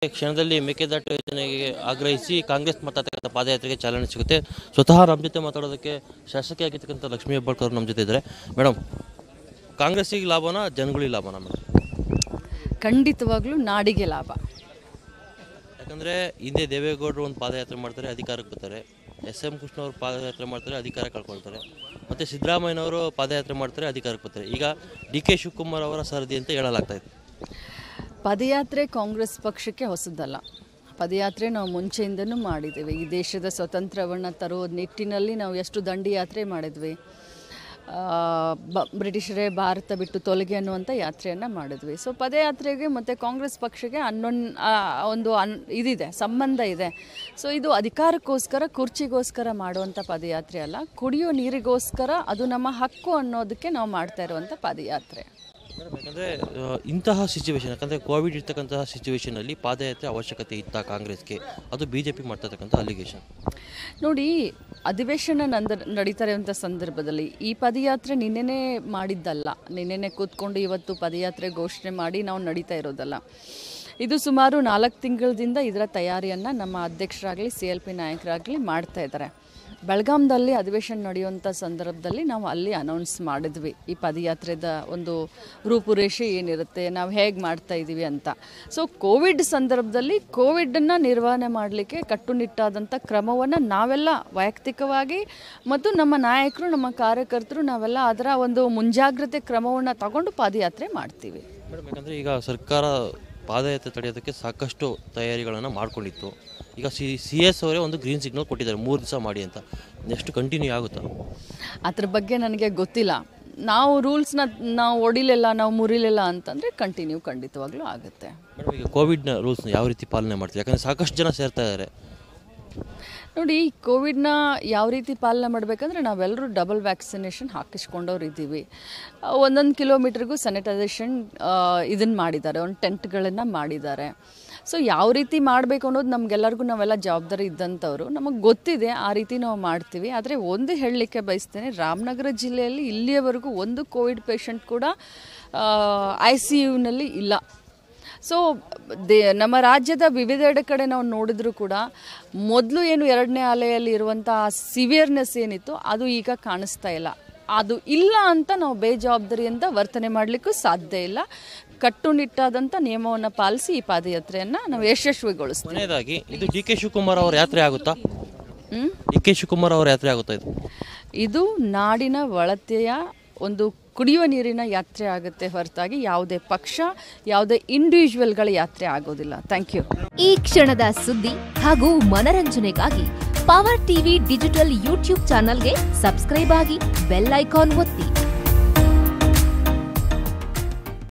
ಕ್ಷಣದಲ್ಲಿ ಮೇಕೆದಾಟು ಯೋಜನೆಗೆ ಆಗ್ರಹಿಸಿ ಕಾಂಗ್ರೆಸ್ ಮತದಾರರ ಪಾದಯಾತ್ರೆಗೆ ಚಾಲನೆ ಸಿಗುತ್ತೆ ಸ್ವತಃ ನಮ್ಮ ಜೊತೆ ಮಾತಾಡೋದಕ್ಕೆ ಶಾಸಕಿಯಾಗಿರ್ತಕ್ಕಂಥ ಲಕ್ಷ್ಮೀ ಹೆಬ್ಬಾಳ್ಕರ್ ಅವರು ನಮ್ಮ ಜೊತೆ ಇದ್ದಾರೆ ಮೇಡಮ್ ಕಾಂಗ್ರೆಸ್ಸಿಗೆ ಲಾಭನಾ ಜನಗಳಿಗೆ ಲಾಭನಾ ಮೇಡಮ್ ಖಂಡಿತವಾಗ್ಲೂ ನಾಡಿಗೆ ಲಾಭ ಯಾಕಂದರೆ ಹಿಂದೆ ದೇವೇಗೌಡರು ಒಂದು ಪಾದಯಾತ್ರೆ ಮಾಡ್ತಾರೆ ಅಧಿಕಾರಕ್ಕೆ ಬರ್ತಾರೆ ಎಸ್ ಎಂ ಕೃಷ್ಣ ಅವರು ಪಾದಯಾತ್ರೆ ಮಾಡ್ತಾರೆ ಅಧಿಕಾರ ಕಳ್ಕೊಳ್ತಾರೆ ಮತ್ತು ಸಿದ್ದರಾಮಯ್ಯನವರು ಪಾದಯಾತ್ರೆ ಮಾಡ್ತಾರೆ ಅಧಿಕಾರಕ್ಕೆ ಬರ್ತಾರೆ ಈಗ ಡಿ ಕೆ ಶಿವಕುಮಾರ್ ಅವರ ಸರದಿ ಅಂತ ಹೇಳಲಾಗ್ತಾ ಇದೆ ಪದಯಾತ್ರೆ ಕಾಂಗ್ರೆಸ್ ಪಕ್ಷಕ್ಕೆ ಹೊಸದಲ್ಲ ಪದಯಾತ್ರೆ ನಾವು ಮುಂಚೆಯಿಂದನೂ ಮಾಡಿದ್ದೇವೆ ಈ ದೇಶದ ಸ್ವತಂತ್ರವನ್ನು ತರೋ ನಿಟ್ಟಿನಲ್ಲಿ ನಾವು ಎಷ್ಟು ದಂಡಿ ಯಾತ್ರೆ ಮಾಡಿದ್ವಿ ಆ, ಬ ಬ್ರಿಟಿಷರೇ ಭಾರತ ಬಿಟ್ಟು ತೊಲಗಿ ಅನ್ನುವಂಥ ಯಾತ್ರೆಯನ್ನು ಮಾಡಿದ್ವಿ ಸೊ ಪದಯಾತ್ರೆಗೆ ಮತ್ತು ಕಾಂಗ್ರೆಸ್ ಪಕ್ಷಕ್ಕೆ ಅನ್ನೊಂದು ಒಂದು ಅನ್ ಇದಿದೆ ಸಂಬಂಧ ಇದೆ ಸೊ ಇದು ಅಧಿಕಾರಕ್ಕೋಸ್ಕರ ಕುರ್ಚಿಗೋಸ್ಕರ ಮಾಡುವಂಥ ಪದಯಾತ್ರೆ ಅಲ್ಲ ಕುಡಿಯೋ ನೀರಿಗೋಸ್ಕರ ಅದು ನಮ್ಮ ಹಕ್ಕು ಅನ್ನೋದಕ್ಕೆ ನಾವು ಮಾಡ್ತಾ ಇರುವಂಥ ಪದಯಾತ್ರೆ ಮೇಡಮ್ ಯಾಕಂದರೆ ಇಂತಹ ಸಿಚುವೇಶನ್ ಯಾಕಂದರೆ ಕೋವಿಡ್ ಇರ್ತಕ್ಕಂತಹ ಸಿಚುವೇಶನಲ್ಲಿ ಪಾದಯಾತ್ರೆ ಅವಶ್ಯಕತೆ ಇತ್ತ ಕಾಂಗ್ರೆಸ್ಗೆ ಅದು ಬಿ ಜೆ ಪಿ ಮಾಡ್ತಾ ಇರ್ತಕ್ಕಂಥ ಅಲಿಗೇಷನ್ ನೋಡಿ ಅಧಿವೇಶನ ನಂದ ನಡೀತಾ ಇರುವಂಥ ಸಂದರ್ಭದಲ್ಲಿ ಈ ಪದಯಾತ್ರೆ ನಿನ್ನೆನೇ ಮಾಡಿದ್ದಲ್ಲ ನಿನ್ನೆನೇ ಕೂತ್ಕೊಂಡು ಇವತ್ತು ಪದಯಾತ್ರೆ ಘೋಷಣೆ ಮಾಡಿ ನಾವು ನಡೀತಾ ಇರೋದಲ್ಲ ಇದು ಸುಮಾರು ನಾಲ್ಕು ತಿಂಗಳದಿಂದ ಇದರ ತಯಾರಿಯನ್ನು ನಮ್ಮ ಅಧ್ಯಕ್ಷರಾಗಲಿ ಸಿ ಎಲ್ ಪಿ ನಾಯಕರಾಗಲಿ ಮಾಡ್ತಾ ಇದ್ದಾರೆ ಬೆಳಗಾಂದಲ್ಲಿ ಅಧಿವೇಶನ ನಡೆಯುವಂಥ ಸಂದರ್ಭದಲ್ಲಿ ನಾವು ಅಲ್ಲಿ ಅನೌನ್ಸ್ ಮಾಡಿದ್ವಿ ಈ ಪದಯಾತ್ರೆದ ಒಂದು ರೂಪುರೇಷೆ ಏನಿರುತ್ತೆ ನಾವು ಹೇಗೆ ಮಾಡ್ತಾ ಇದ್ದೀವಿ ಅಂತ ಸೊ ಕೋವಿಡ್ ಸಂದರ್ಭದಲ್ಲಿ ಕೋವಿಡನ್ನು ನಿರ್ವಹಣೆ ಮಾಡಲಿಕ್ಕೆ ಕಟ್ಟುನಿಟ್ಟಾದಂಥ ಕ್ರಮವನ್ನು ನಾವೆಲ್ಲ ವೈಯಕ್ತಿಕವಾಗಿ ಮತ್ತು ನಮ್ಮ ನಾಯಕರು ನಮ್ಮ ಕಾರ್ಯಕರ್ತರು ನಾವೆಲ್ಲ ಅದರ ಒಂದು ಮುಂಜಾಗ್ರತೆ ಕ್ರಮವನ್ನು ತಗೊಂಡು ಪಾದಯಾತ್ರೆ ಮಾಡ್ತೀವಿ ಮೇಡಮ್ ಯಾಕಂದರೆ ಈಗ ಸರ್ಕಾರ ಪಾದಯಾತ್ರೆ ತಡೆಯೋದಕ್ಕೆ ಸಾಕಷ್ಟು ತಯಾರಿಗಳನ್ನು ಮಾಡ್ಕೊಂಡಿತ್ತು ಈಗ ಸಿ ಸಿ ಎಸ್ ಅವರೇ ಒಂದು ಗ್ರೀನ್ ಸಿಗ್ನಲ್ ಕೊಟ್ಟಿದ್ದಾರೆ ಮೂರು ದಿವಸ ಮಾಡಿ ಅಂತ ನೆಕ್ಸ್ಟ್ ಕಂಟಿನ್ಯೂ ಆಗುತ್ತಾ ಅದ್ರ ಬಗ್ಗೆ ನನಗೆ ಗೊತ್ತಿಲ್ಲ ನಾವು ರೂಲ್ಸ್ನ ನಾವು ಒಡಿಲಿಲ್ಲ ನಾವು ಮುರಿಲಿಲ್ಲ ಅಂತಂದರೆ ಕಂಟಿನ್ಯೂ ಖಂಡಿತವಾಗ್ಲೂ ಆಗುತ್ತೆ ಮೇಡಮ್ ಈಗ ಕೋವಿಡ್ನ ರೂಲ್ಸ್ನ ಯಾವ ರೀತಿ ಪಾಲನೆ ಮಾಡ್ತೀವಿ ಯಾಕಂದರೆ ಸಾಕಷ್ಟು ಜನ ಸೇರ್ತಾ ಇದ್ದಾರೆ ನೋಡಿ ಕೋವಿಡ್ನ ಯಾವ ರೀತಿ ಪಾಲನೆ ಮಾಡಬೇಕಂದ್ರೆ ನಾವೆಲ್ಲರೂ ಡಬಲ್ ವ್ಯಾಕ್ಸಿನೇಷನ್ ಹಾಕಿಸ್ಕೊಂಡವ್ರು ಇದ್ದೀವಿ ಒಂದೊಂದು ಕಿಲೋಮೀಟ್ರಿಗೂ ಸ್ಯಾನಿಟೈಸೇಷನ್ ಇದನ್ನು ಮಾಡಿದ್ದಾರೆ ಒಂದು ಟೆಂಟ್ಗಳನ್ನು ಮಾಡಿದ್ದಾರೆ ಸೊ ಯಾವ ರೀತಿ ಮಾಡಬೇಕು ಅನ್ನೋದು ನಮಗೆಲ್ಲರಿಗೂ ನಾವೆಲ್ಲ ಜವಾಬ್ದಾರಿ ಇದ್ದಂಥವ್ರು ನಮಗೆ ಗೊತ್ತಿದೆ ಆ ರೀತಿ ನಾವು ಮಾಡ್ತೀವಿ ಆದರೆ ಒಂದು ಹೇಳಲಿಕ್ಕೆ ಬಯಸ್ತೇನೆ ರಾಮನಗರ ಜಿಲ್ಲೆಯಲ್ಲಿ ಇಲ್ಲಿಯವರೆಗೂ ಒಂದು ಕೋವಿಡ್ ಪೇಷಂಟ್ ಕೂಡ ಐ ಸಿ ಯುನಲ್ಲಿ ಇಲ್ಲ ಸೊ ದೇ ನಮ್ಮ ರಾಜ್ಯದ ವಿವಿಧೆಡೆ ಕಡೆ ನಾವು ನೋಡಿದ್ರು ಕೂಡ ಮೊದಲು ಏನು ಎರಡನೇ ಅಲೆಯಲ್ಲಿ ಇರುವಂಥ ಸಿವಿಯರ್ನೆಸ್ ಏನಿತ್ತು ಅದು ಈಗ ಕಾಣಿಸ್ತಾ ಇಲ್ಲ ಅದು ಇಲ್ಲ ಅಂತ ನಾವು ಬೇಜವಾಬ್ದಾರಿಯಿಂದ ವರ್ತನೆ ಮಾಡಲಿಕ್ಕೂ ಸಾಧ್ಯ ಇಲ್ಲ ಕಟ್ಟುನಿಟ್ಟಾದಂಥ ನಿಯಮವನ್ನು ಪಾಲಿಸಿ ಈ ಪಾದಯಾತ್ರೆಯನ್ನು ನಾವು ಯಶಸ್ವಿಗೊಳಿಸ್ತೀವಿ ಕೊನೆಯದಾಗಿ ಇದು ಡಿ ಕೆ ಶಿವಕುಮಾರ್ ಅವರ ಯಾತ್ರೆ ಆಗುತ್ತಾ ಹ್ಮ್? ಡಿ ಕೆ ಶಿವಕುಮಾರ್ ಅವರ ಯಾತ್ರೆ ಆಗುತ್ತಾ ಇದು ಇದು ನಾಡಿನ ಒಳತೆಯ ಒಂದು ಕುಡಿಯುವ ನೀರಿನ ಯಾತ್ರೆ ಆಗುತ್ತೆ ಹೊರತಾಗಿ ಯಾವುದೇ ಪಕ್ಷ ಯಾವುದೇ ಇಂಡಿವಿಜುವಲ್ಗಳ ಯಾತ್ರೆ ಆಗೋದಿಲ್ಲ ಥ್ಯಾಂಕ್ ಯು ಈ ಕ್ಷಣದ ಸುದ್ದಿ ಹಾಗೂ ಮನರಂಜನೆಗಾಗಿ ಪವರ್ ಟಿವಿ ಡಿಜಿಟಲ್ ಯೂಟ್ಯೂಬ್ ಚಾನಲ್ಗೆ ಸಬ್ಸ್ಕ್ರೈಬ್ ಆಗಿ ಬೆಲ್ ಐಕಾನ್ ಒತ್ತಿ